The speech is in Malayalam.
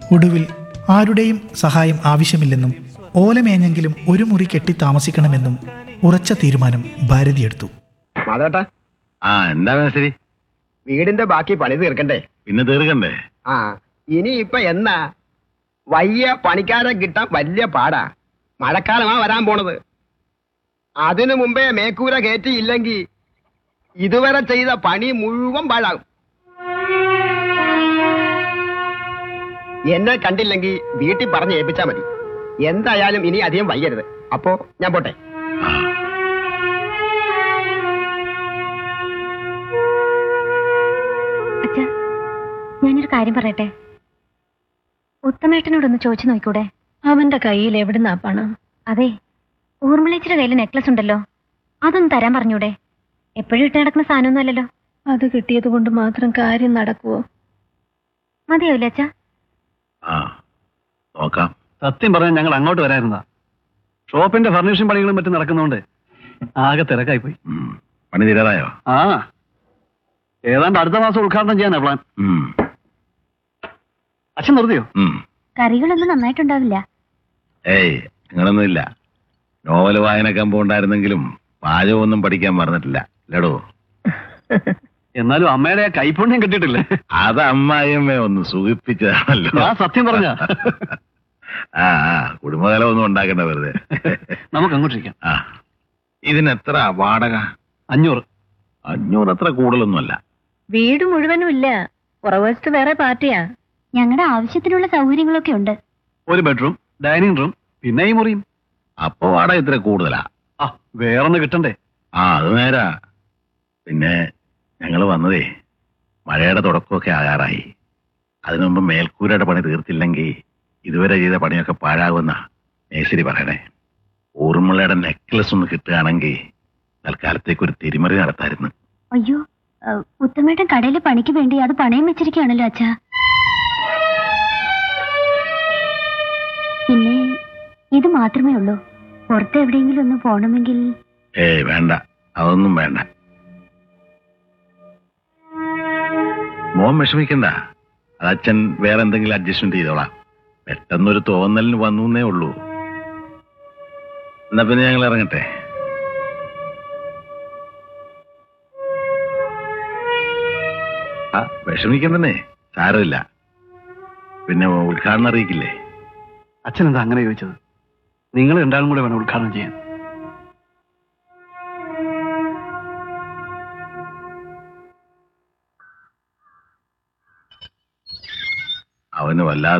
ഒടുവിൽ ആരുടെയും സഹായം ആവശ്യമില്ലെന്നും ഓലമേഞ്ഞെങ്കിലും ഒരു മുറി കെട്ടി താമസിക്കണമെന്നും ഉറച്ച തീരുമാനം ഭാരതിയെടുത്തു മാധവേട്ടാ ആ എന്താ ശരി വീടിന്റെ ബാക്കി പണി തീർക്കണ്ടേ പിന്നെ തീർക്കണ്ടേ ആ ഇനി ഇപ്പൊ എന്നാ വയ്യ പണിക്കാരെ കിട്ടാൻ വലിയ പാടാ മഴക്കാലമാ വരാൻ പോണത് അതിനു മുമ്പേ മേക്കൂര കയറ്റിയില്ലെങ്കിൽ ഇതുവരെ ചെയ്ത പണി മുഴുവൻ പാഴാകും എന്നെ കണ്ടില്ലെങ്കിൽ വീട്ടിൽ പറഞ്ഞ് ഏൽപ്പിച്ചാ മതി എന്തായാലും ഇനി അധികം വയ്യരുത് അപ്പോ ഞാൻ പോട്ടെ ആ അച്ഛ ഞാനൊരു കാര്യം പറയട്ടെ ഉത്തമേട്ടനോടൊന്ന് ചോദിച്ചു നോക്കൂടെ അവന്റെ കയ്യിൽ എവിടുന്നാ പണം അതെ ഊർമിളേച്ചിയുടെ കയ്യിൽ നെക്ലസ് ഉണ്ടല്ലോ അതൊന്ന് തരാൻ പറഞ്ഞൂടെ എപ്പോഴും ഇട്ട് നടക്കുന്ന സാധനമൊന്നും അല്ലല്ലോ അത് കിട്ടിയത് കൊണ്ട് മാത്രം കാര്യം നടക്കുവോ മതിയാവില്ല അച്ഛ ആ നോക്കാം സത്യം പറഞ്ഞാൽ ഞങ്ങൾ അങ്ങോട്ട് വരായിരുന്നതാ ഷോപ്പിന്റെ ഫർണിഷിംഗ് പണികളും മറ്റും നടക്കുന്നോണ്ട് ആകെ തിരക്കായി പോയി ഉം. പണി തീരാറായോ ആ ഏതാണ്ട് അടുത്ത മാസം ഉദ്ഘാടനം ചെയ്യാനാ പ്ലാൻ ഉം. അച്ഛൻ നിർത്തിയോ ഉം. കറികളൊന്നും നന്നായിട്ടുണ്ടാവില്ല ഏയ് അങ്ങനൊന്നുമില്ല നോവൽ വായന കമ്പം ഉണ്ടായിരുന്നെങ്കിലും പാചകമൊന്നും പഠിക്കാൻ പറഞ്ഞിട്ടില്ല ലടോ എന്നാലും അമ്മയുടെ ആ കൈപുണ്യം കിട്ടിയിട്ടില്ലേ അത് അമ്മായിയമ്മ ഒന്ന് സുഖിപ്പിച്ചതാണല്ലോ ഞാൻ സത്യം പറഞ്ഞ ആ ആ കുടുംബകലം ഒന്നും ഉണ്ടാക്കണ്ട വെറുതെ നമുക്ക് അങ്ങോട്ടിരിക്കാം ആ ഇതിനെത്ര വാടക അഞ്ഞൂറ് അഞ്ഞൂറ് അത്ര കൂടുതലൊന്നുമല്ല വീട് മുഴുവനും ഇല്ല പുറവശത്ത് വേറെ പാർട്ടിയാ ഞങ്ങളുടെ ആവശ്യത്തിനുള്ള സൗകര്യങ്ങളൊക്കെ ഉണ്ട് ഒരു ബെഡ്റൂം ഡൈനിങ് റൂം പിന്നെ ഈ മുറിയും അപ്പൊ വാടക ഇത്ര കൂടുതലാ ആ വേറൊന്ന് കിട്ടണ്ടേ ആ അത് നേരാ പിന്നെ ഞങ്ങൾ വന്നതേ മഴയുടെ തുടക്കമൊക്കെ ആകാറായി അതിനു മുമ്പ് മേൽക്കൂരയുടെ പണി തീർത്തില്ലെങ്കിൽ ഇതുവരെ ചെയ്ത പണിയൊക്കെ പാഴാകുമെന്ന മേശരി പറയണേ ഊർമിളയുടെ നെക്ലസ് ഒന്ന് കിട്ടുകയാണെങ്കിൽ തൽക്കാലത്തേക്ക് ഒരു തിരിമറി നടത്തായിരുന്നു അയ്യോ ഏഹ്, ഉത്തമേട്ടൻ കടയിലെ പണിക്ക് വേണ്ടി അത് പണയം വെച്ചിരിക്കുകയാണല്ലോ അച്ഛ പിന്നെ ഇത് മാത്രമേ ഉള്ളൂ പുറത്ത് എവിടെയെങ്കിലും ഒന്ന് പോകണമെങ്കിൽ ഏയ് വേണ്ട അതൊന്നും വേണ്ട മോൻ വിഷമിക്കണ്ട അത് അച്ഛൻ വേറെ എന്തെങ്കിലും അഡ്ജസ്റ്റ്മെന്റ് ചെയ്തോളാം പെട്ടെന്നൊരു തോന്നലിന് വന്നേ ഉള്ളൂ എന്നാ പിന്നെ ഞങ്ങൾ ഇറങ്ങട്ടെ ആ വിഷമിക്കണ്ടെന്നേ സാരമില്ല പിന്നെ ഉദ്ഘാടനം അറിയിക്കില്ലേ അച്ഛൻ എന്താ അങ്ങനെ ചോദിച്ചത് നിങ്ങൾ രണ്ടാളും കൂടെ വേണം ഉദ്ഘാടനം ചെയ്യാൻ അവന് വല്ലാതെ